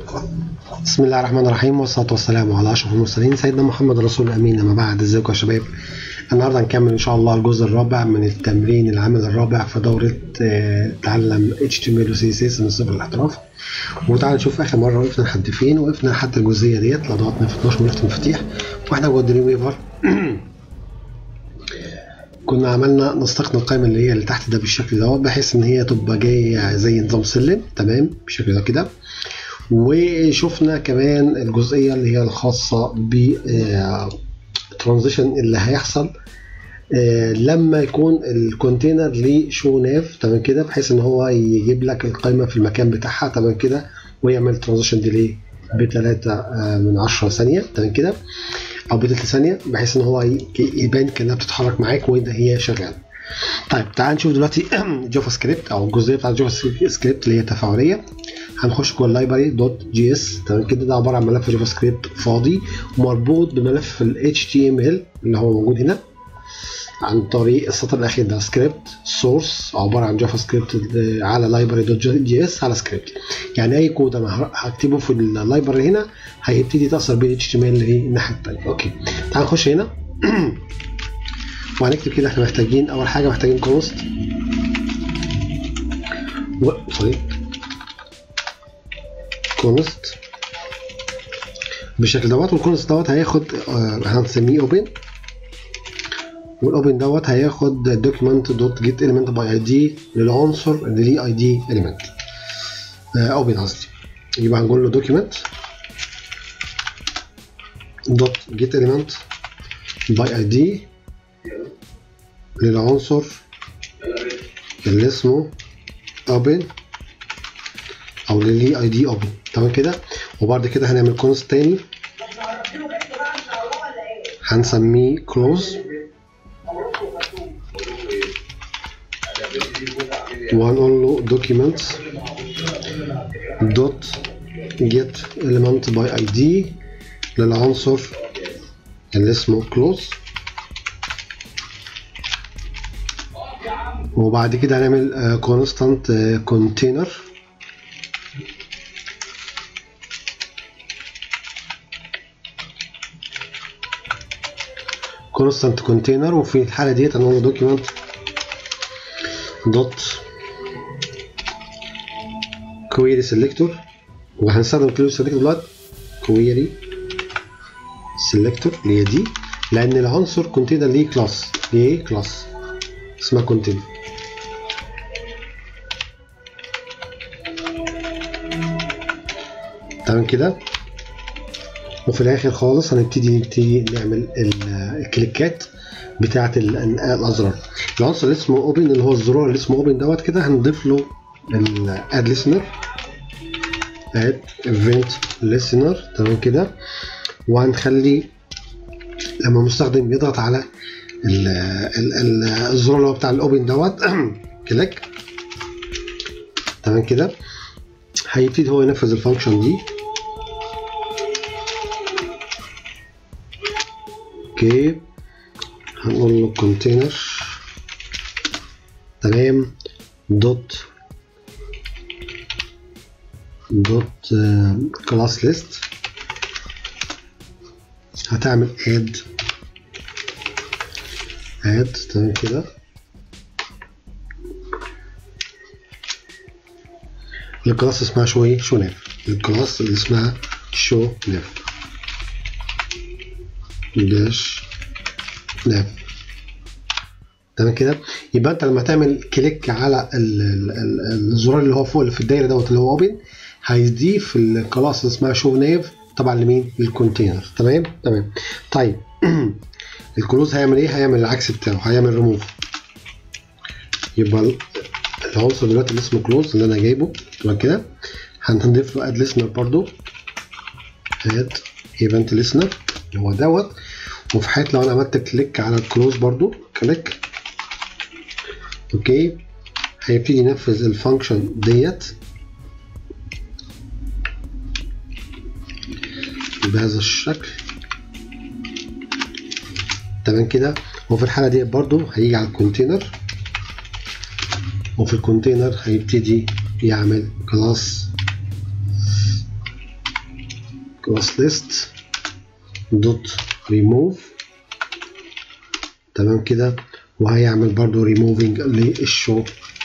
بسم الله الرحمن الرحيم والصلاة والسلام على أشرف المرسلين سيدنا محمد رسول الأمين أما بعد ازيكم يا شباب النهاردة هنكمل إن شاء الله الجزء الرابع من التمرين العمل الرابع في دورة آه، تعلم HTML و CSS من صفر الاحتراف وتعالى نشوف آخر مرة وقفنا لحد فين وقفنا لحد الجزئية ديت لو ضغطنا في 12 ملف مفاتيح واحنا جوه الدريم ويفر كنا عملنا نستخدم القائمة اللي هي اللي تحت ده بالشكل دوت بحيث إن هي تبقى جاية زي نظام سلم تمام بالشكل ده كده وشفنا كمان الجزئية اللي هي الخاصة ب ترانزيشن اللي هيحصل آه، لما يكون الكونتينر ليه شو ناف تمام كده بحيث ان هو يجيب لك القائمة في المكان بتاعها تمام كده ويعمل ترانزيشن ديلي بتلاتة من عشرة ثانية تمام كده او بتلت ثانية بحيث ان هو ي- يبان كانها بتتحرك معاك وان هي شغالة طيب تعال نشوف دلوقتي جافا سكريبت او الجزئيه بتاعت جافا سكريبت اللي هي تفاعليه هنخش جوه اللايبرري دوت جي اس تمام كده ده عباره عن ملف جافا سكريبت فاضي مربوط بملف ال HTML اللي هو موجود هنا عن طريق السطر الاخير ده سكريبت سورس عباره عن جافا سكريبت على لايبرري دوت جي اس على سكريبت يعني اي كود انا هكتبه في اللايبرري هنا هيبتدي يتاثر بال HTML اللي هي الناحيه الثانيه اوكي تعال نخش هنا وهنكتب كده احنا محتاجين اول حاجه محتاجين كونست و سوري كونست بالشكل دوت والكونست دوت هياخد آه، هنسميه اوبن والاوبن دوت هياخد دوكيمنت دوت جيت اليمنت باي اي دي للعنصر اللي ليه اي دي اليمنت اوبن قصدي يبقى هنقول له دوكيمنت دوت جيت اليمنت باي اي دي للعنصر اللي اسمه open او اللي ليه اي دي open تمام كده وبعد كده هنعمل كونست تاني هنسميه close وهنقول له documents dot get element by id للعنصر اللي اسمه close وبعد كده هنعمل كونستانت كونتينر كونستانت كونتينر وفي الحاله ديت هنقول له دوكيمنت دوت كويري سيلكتور وهنستخدم كويري سيلكتور دلوقتي كويري سيلكتور اللي هي دي لان العنصر كونتينر ليه كلاس ليه كلاس اسمها كونتينر تمام كده وفي الاخر خالص هنبتدي نبتدي نعمل ال- الكليكات بتاعه ال- الازرار العنصر اللي اسمه اوبن اللي هو الزرار اللي اسمه اوبن دوت كده هنضيف له الاد listener اد event listener تمام كده وهنخلي لما المستخدم يضغط على ال- ال- ال- الزرار اللي هو بتاع الاوبن دوت كليك تمام كده هيبتدي هو ينفذ الفانكشن دي اوكي هنقول له كونتينر تمام دوت دوت كلاس ليست هتعمل اد اد تمام كده الكلاس اسمها شو ايه شو ناف الكلاس اللي اسمها شو ناف داش ناف تمام كده يبقى انت لما تعمل كليك على ال- ال- ال- الزرار اللي هو فوق اللي في الدايره دوت اللي هو اوبن هيضيف الكلاس اللي اسمها شو ناف طبعا لمين للكونتينر تمام تمام طيب الكلوز هيعمل ايه هيعمل العكس بتاعه هيعمل ريموف يبقى العنصر دلوقتي اللي اسمه كلوز اللي انا جايبه تمام كده هنضيف له اد ليسنر برضو اد ايفنت ليسنر اللي هو دوت وفي حاله لو انا عملت كليك على الكلوز برضو كليك اوكي هيبتدي ينفذ الفانكشن ديت بهذا الشكل تمام كده وفي الحالة دي برضو هيجي على الكونتينر وفي الكونتينر هيبتدي يعمل كلاس كلاس ليست دوت ريموف تمام كده وهيعمل برضو ريموفينج للشو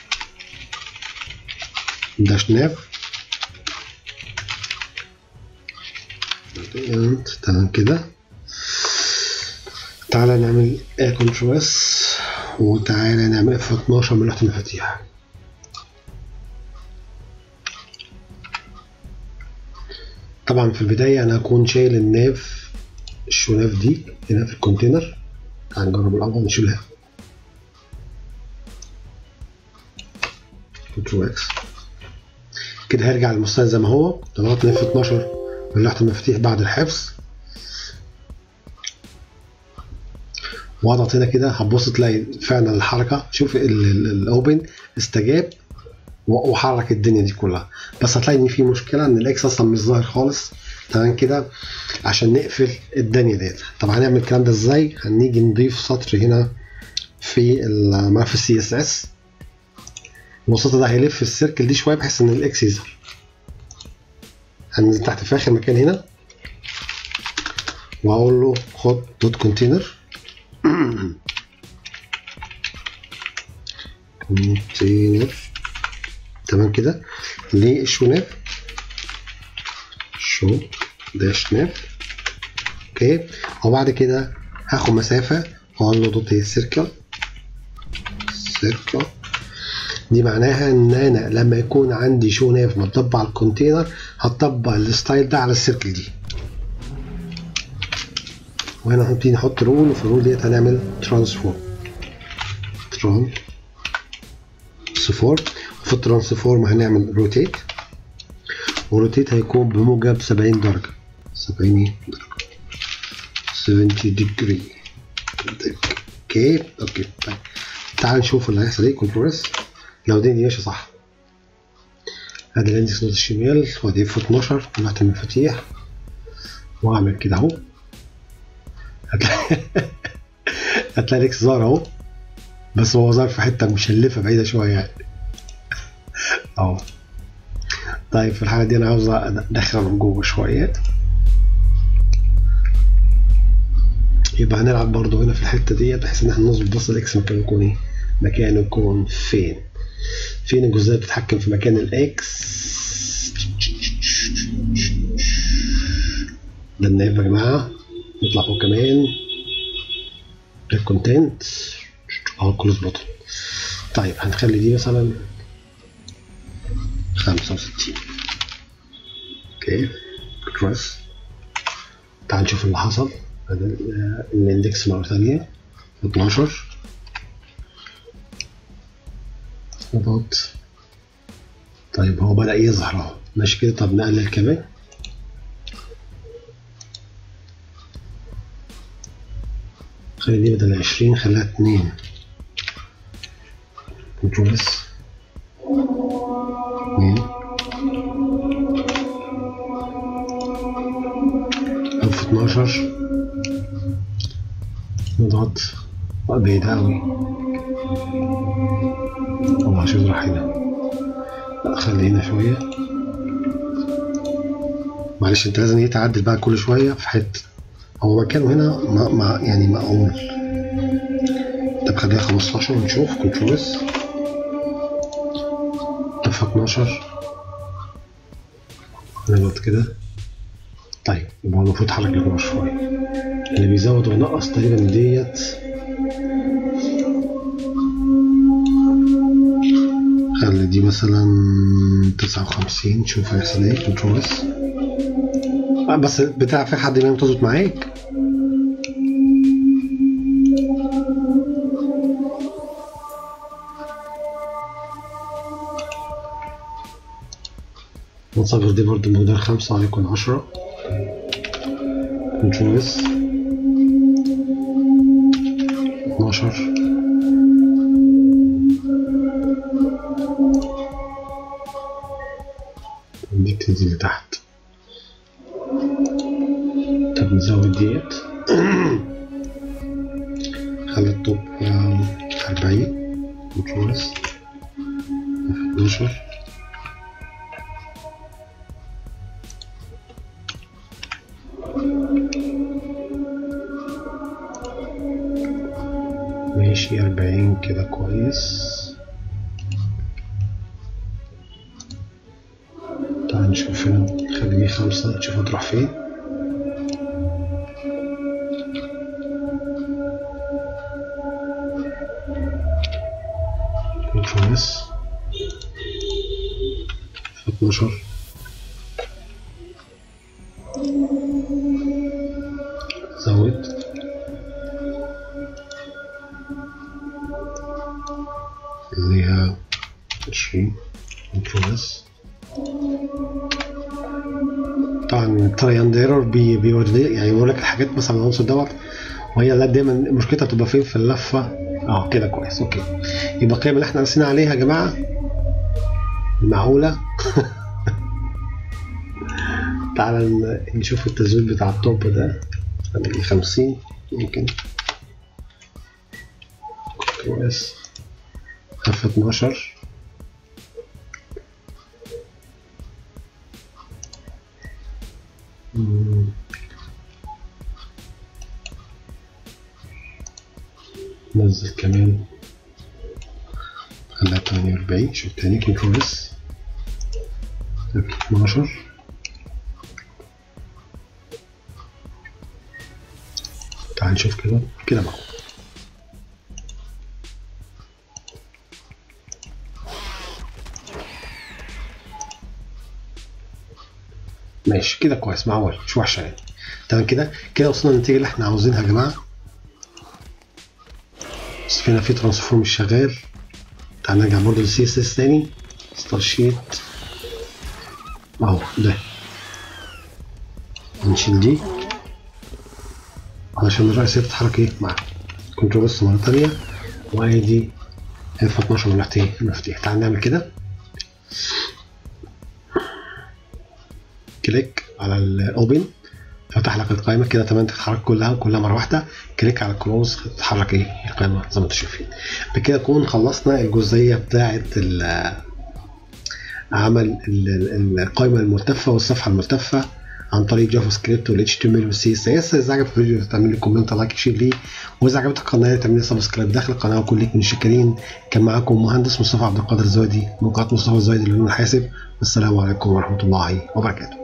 داش ناف تمام كده تعالى نعمل كنترول اس وتعالى نعمل اف 12 من لوحة المفاتيح طبعا في البداية أنا هكون شايل الناف الشوناف دي هنا في الكونتينر تعال نجرب الأول نشيلها كنترول اكس كده هيرجع للمستوى زي ما هو ضغطت اف 12 من لوحة المفاتيح بعد الحفظ واضغط هنا كده هتبص تلاقي فعلا الحركة شوف الاوبن استجاب وحرك الدنيا دي كلها بس هتلاقي ان في مشكله ان الاكس اصلا مش ظاهر خالص تمام كده عشان نقفل الدنيا ديت طب هنعمل الكلام ده ازاي هنيجي نضيف سطر هنا في ملف السي اس اس والسطر ده هيلف السيركل دي شويه بحيث ان الاكس يظهر هننزل تحت في اخر مكان هنا واقول له خد دوت كونتينر كونتينر تمام كده للشوناف شو داش ناف اوكي وبعد كده هاخد مسافة واقول له دوت سيركل سيركل دي معناها ان انا لما يكون عندي شو ناف متطبق على الكونتينر هطبق الستايل ده على السيركل دي وهنا هنبتدي نحط رول وفي الرول ديت هنعمل ترانسفورم ترانسفورم في الترانسفورم هنعمل روتيت وروتيت هيكون بموجب 70 درجة 70 درجة 70 ديجري اوكي اوكي طيب تعال نشوف اللي هيحصل ايه كنترول اس لو الدنيا ماشية صح ادي الاندكس نوت الشمال وادي اف 12 طلعت المفاتيح واعمل كده اهو هتلاقي هتلاقي الاكس ظهر اهو بس هو ظهر في حته مشلفه بعيده شويه يعني اهو طيب في الحالة دي أنا عاوز أدخله من جوه شوية يبقى هنلعب برضو هنا في الحتة دي بحيث إن احنا نظبط بس الإكس مكانه يكون إيه؟ مكانه يكون فين؟ فين الجزئية بتتحكم في مكان الإكس؟ ده النايف يا جماعة نطلع فوق كمان الكونتنت أهو كلوز بوتن طيب هنخلي دي مثلا خمسة وستين اوكي كروس تعال نشوف اللي حصل الاندكس مرة ثانية 12 نضغط طيب هو بدأ يظهر اهو ماشي كده طب نقلل كمان خلي دي بدل عشرين خليها اتنين كنترول اس اتنين ألف اتناشر نضغط بعيد أوي والله عشان يروح هنا لا خلي هنا شوية معلش انت لازم يتعدل بقى كل شوية في حتة هو مكانه هنا مع, مع يعني معقول طب خليها 15 ونشوف كنترولز طب 12 نضغط كده طيب يبقى هو المفروض حرك لجوه شوية اللي بيزود وينقص تقريبا ديت خلي دي مثلا تسعة وخمسين شوف هيحصل ايه كنترولز بس بتاع في حد ما تظبط معاك نصغر دي برضه مقدار خمسة وليكن عشرة كنترولز اتناشر دي تنزل لتحت طب نزود ديت خلي الطوب أربعين كنترولز اتناشر ماشي أربعين كده كويس تعال نشوف هنا خلي دي خمسة نشوف هتروح فين كويس اتناشر زود خليها عشرين كويس طبعا الترايند ايرور بي بيوري يعني بيقول لك الحاجات مثلا العنصر دوت وهي لا دايما مشكلتها بتبقى فين في اللفه اه كده كويس اوكي يبقى القيم اللي احنا رسينا عليها يا جماعه المعقوله تعالى نشوف التزويد بتاع التوب ده خليه 50 يمكن كويس خف 12 مم. نزل كمان خليها 48 شوف تاني كنترولز 12 تعال نشوف كده كده معقول ماشي كده كويس معقول مش وحشه يعني تمام كده كده وصلنا للنتيجه اللي احنا عاوزينها يا جماعه بس فينا في ترانسفورم مش شغال تعال نرجع برضه للسي اس اس تاني ستار شيت اهو ده نشيل دي علشان الرئيس تتحرك ايه مع كنترول بس مره تانية وادي اف 12 من تحت ايه المفتاح تعال نعمل كده كليك على الاوبن فتح لك القائمه كده تمام تتحرك كلها كلها مره واحده كليك على الكلوز تتحرك ايه القائمه زي ما انتم شايفين بكده نكون خلصنا الجزئيه بتاعه عمل القائمه الملتفه والصفحه الملتفه عن طريق جافا سكريبت وال HTML وال CSS اذا عجبك الفيديو تعمل لي كومنت لايك شير ليه واذا عجبتك القناه تعمل لي سبسكرايب داخل القناه وكل ليك من الشاكرين كان معاكم مهندس مصطفى عبد القادر الزويدي موقعات مصطفى الزويدي للعلوم الحاسب والسلام عليكم ورحمه الله وبركاته